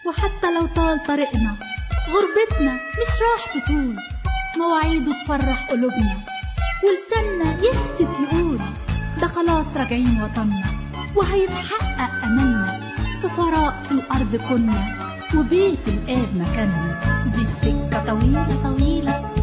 وحتى لو طال طريقنا غربتنا مش راح تطول مواعيده تفرح قلوبنا ولساننا يهتف يقول ده خلاص راجعين وطننا وهيتحقق أملنا سفراء في الأرض كنا وبيت الآب مكاننا دي السكة طويلة طويلة